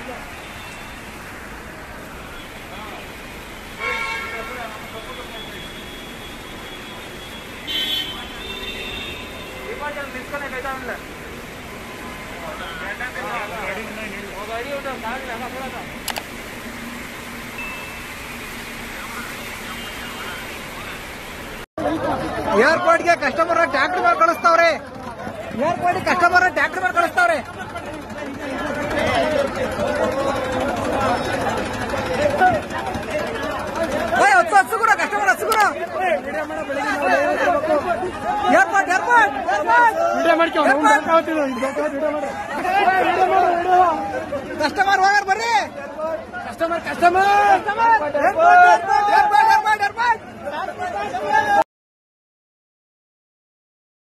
ಏರ್ಪೋರ್ಟ್ಗೆ customer tractor ಮಾಡಿ ಕಳಿಸ್ತಾವ್ರೆ airport customer tractor ಮಾಡಿ ಕಳಿಸ್ತಾವ್ರೆ ಓಯ್ ಹತ್ತು ಹತ್ತು ಗುರು ಕಸ್ಟಮರ್ ಹತ್ತು ಗುರು ಏರ್ಪೋರ್ಟ್ ಏರ್ಪೋರ್ಟ್ ಕಸ್ಟಮರ್ ಹೋಗಾರ ಬರ್ರಿ ಕಸ್ಟಮರ್ ಕಸ್ಟಮರ್ ಏರ್ಪೋರ್ಟ್